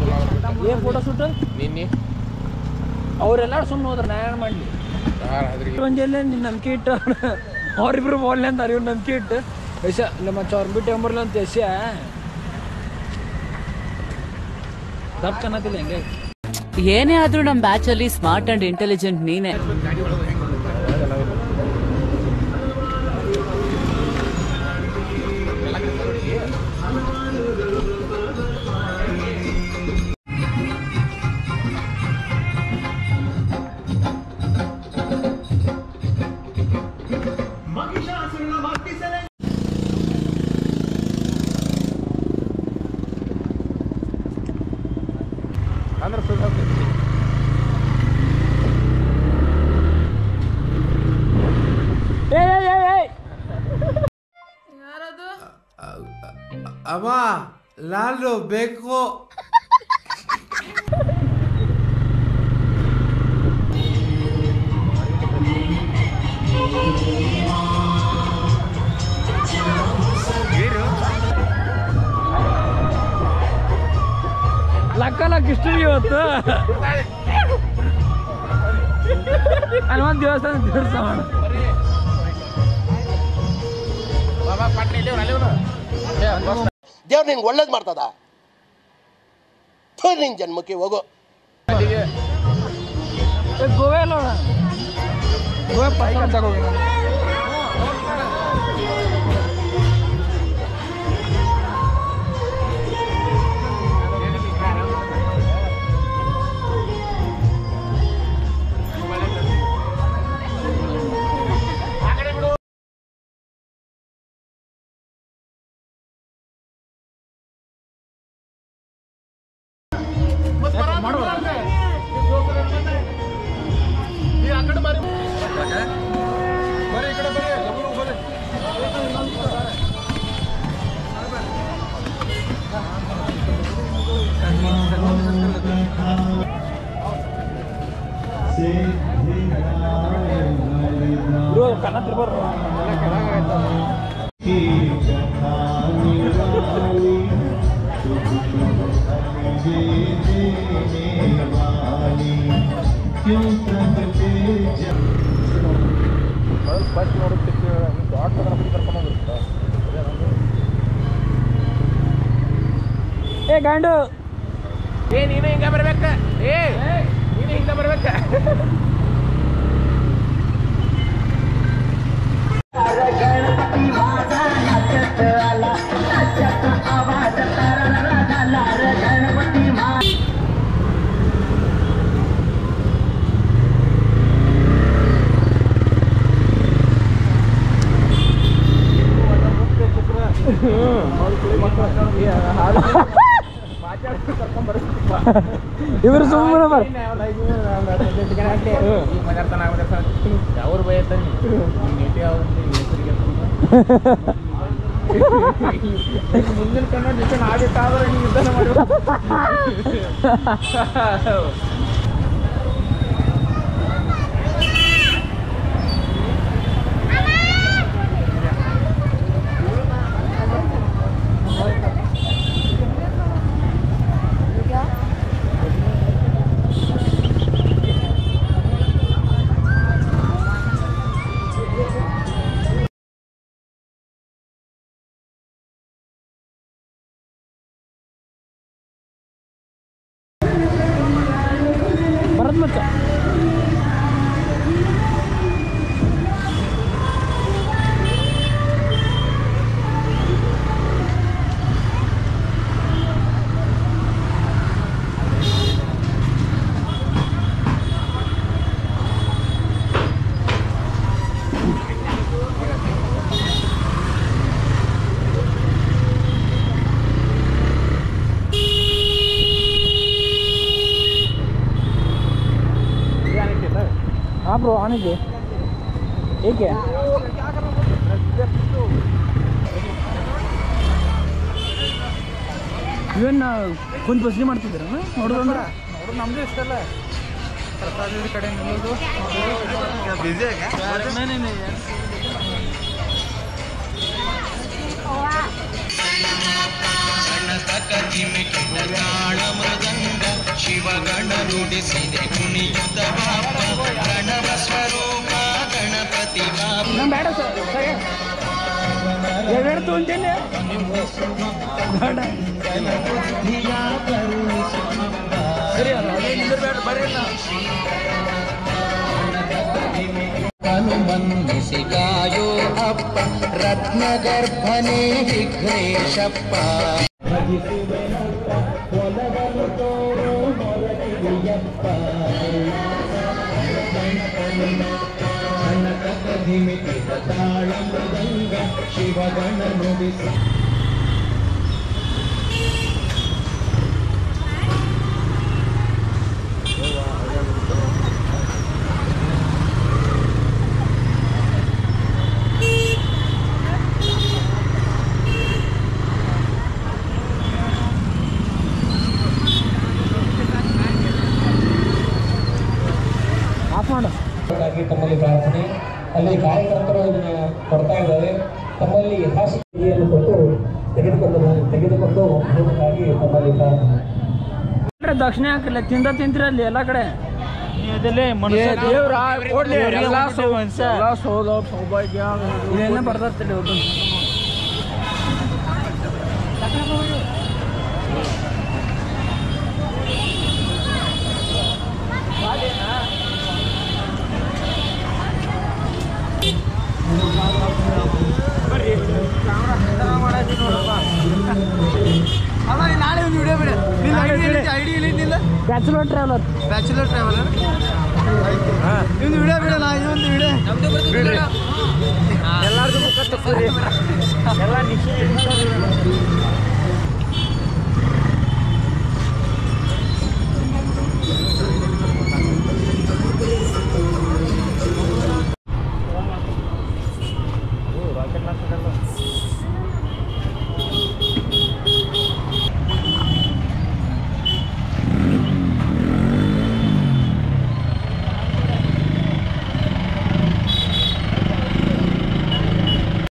ಏನ್ photo shoot ನಿನ್ನೆ ಅವ್ರೆಲ್ಲಾರು ಸುಮ್ಮನೆ ಹೋದ್ರ ನಾ ಏನ್ ಮಾಡ್ಲಿ ಯಾರು ಹದ್ರಿ ಒಂಜಲ್ಲೇ ನಿನ್ನ ನಂಬಿಕೆ ಇಟ್ಟು ಅವ್ರಿಬ್ರು ಬೋಲ್ನೆ ಅಂತ ಇವ್ರು ನಂಬಿಕೆ ಇಟ್ಟು ಎಸ ಇಲ್ಲ ಮತ್ತೆ ಅವ್ರನ್ನ ಬಿಟ್ಟು ಎಂಬರ್ಲ ಅಂತ ಎಸ ತಪ್ಪು ಕಾಣತಿಲ್ಲ ಹೆಂಗೆ ಏನೇ ಆದ್ರೂ ನಮ್ ಬ್ಯಾಚ್ ಅಲ್ಲಿ ಸ್ಮಾರ್ಟ್ ಅಂಡ್ ಇಂಟೆಲಿಜೆಂಟ್ ನೀನೆ ಅಂದ್ರೆ ಸುಳ್ಳು ಹೋಗ್ತೈತಿ ಏಯ್ ಏಯ್ ಏಯ್ ಏಯ್ ಅಮ್ಮ ನಾನು ಬೇಕು ಲಕ್ಕ ಲಕ್ಕ ಇಷ್ಟು ಇವತ್ತು ಹನುಮಂತ ದೇವಸ್ಥಾನ ದೇವಸ್ಥಾನ ಮಾಡು ಬಾಬಾ ಪಟ್ನ ಇಲ್ಲಿ ಅಲ್ಲಿ ದೇವ್ರು ನಿನ್ಗೆ ಒಳ್ಳೇದು ಮಾಡ್ತದ ಥು ನಿನ್ ಜನ್ಮಕ್ಕೆ ಹೋಗು ಅಲ್ಲಿಗೆ ಏ, ಗೋವಾ ಎಲ್ಲ ನೋಡ ಗೋವಾ ಪಕ್ಕ ಬ್ರೋ ಕನ್ನ ತಿರ್ಬಾರ್ದು ಫಸ್ಟ್ ನೋಡುತ್ತೆ ದೊಡ್ಡ ಕರ್ಕೊಂಡು ಹೋಗಿರ್ತ ಏ ಗಂಡು ಏ ನೀನು ಹಿಂಗ ಬರ್ಬೇಕ ಏ ನೀನು ಹಿಂಗ ಬರ್ಬೇಕ ಇವರು ಸುಮ್ಮನೆ ಬರ್ ಅವ್ರು ಬೈತಾನೆ ನೀಟಿ ಹೆಸರಿಗೆ ಮುಂದಿನ ಕನ್ನಡ ಜೊತೆ ಆಗಬೇಕಾದ್ರೆ ನೀವು ಯುದ್ಧನ ಮಾಡಬೇಕು ಭರತ್ ಮಚ್ಚ हाँ ब्रो आने दे ठीक है ಇವನ್ನ ಕುಂತ ಬಸ್ಲಿ ಮಾಡ್ತಿದ್ದೀರ ನೋಡೋದಂದ್ರೆ ಅವ್ರು ನಮ್ದು ಇಷ್ಟ ಅಲ್ಲ ಪ್ರಸಾದ ಕಡೆ ನಿಲ್ಲೋದು ಗಣತಕ ಜಿಮಿಕಿನ ತಾಳ ಮೃದಂಗ ಶಿವಗಣ ನುಡಿಸಿದೆ ಕುಣಿಯುತ್ತ ಬಾಪ ಪ್ರಣವ ಸ್ವರೂಪ ಗಣಪತಿ ಬಾಪ ನಮ್ ಬೇಡ ಸರ್ ಸರಿ ಎರಡು ತೊಗೊಂತೇನೆ ಬೇಡ ಸರಿ ಅಲ್ಲ ಅದೇ ನಿಂದಿರ್ಬೇಡ ಬರ್ರಿ ಅಣ್ಣ. ಹನುಮನ್ನಿಸಿ ಕಾಯೋ ಅಪ್ಪ ರತ್ನಗರ್ಭನೇ ವಿಘ್ನೇಶಪ್ಪ ಶಿವಗಣ ನುಡಿಸಿ ಆಫ್ ಮಾಡು ಹಾಗಾಗಿ ತಮ್ಮಲ್ಲಿ ಪ್ರಾರ್ಥನೆ ಅಲ್ಲಿ ಕಾರ್ಯಕರ್ತರು ಇದನ್ನ ಕೊಡ್ತಾ ಇದ್ದಾರೆ ತಮ್ಮಲ್ಲಿ ಯಥಾಶಕ್ತಿಯನ್ನು ಕೊಟ್ಟು ತೆಗೆದುಕೊಂಡು ತೆಗೆದುಕೊಂಡು ಹೋಗಬೇಕಾಗಿ ತಮ್ಮಲ್ಲಿ ಪ್ರಾರ್ಥನೆ ನೋಡ್ರಿ, ದಕ್ಷಿಣ ಹಾಕಿಲ್ಲ ತಿಂದ ತಿಂತಿರಲ್ಲಿ ಎಲ್ಲ ಕಡೆ ಏ, ದೇವ್ರ ಕೊಡ್ಲಿ ಎಲ್ಲ ಸೌ- ಎಲ್ಲ ಸೌದ ಸೌಭಾಗ್ಯ ಇದೇನ ಬರ್ತಿರ್ತಿಲ್ಲ ಇವತ್ತು ನಾಳೆ ಒಂದು ವಿಡಿಯೋ ಬಿಡ ಐಡಿ ಇಲ್ಲ ಬ್ಯಾಚುಲರ್ ಟ್ರಾವೆಲರ್ ಬ್ಯಾಚುಲರ್ ಟ್ರಾವೆಲರ್ ಒಂದು ವಿಡಿಯೋ ಬಿಡಲ್ಲ ಇದೊಂದು ವಿಡಿಯೋ ಎಲ್ಲಾರ್ದು ಮುಖ ತಪ್ಪರಿ ಎಲ್ಲ ನಿಶ್ಚಯ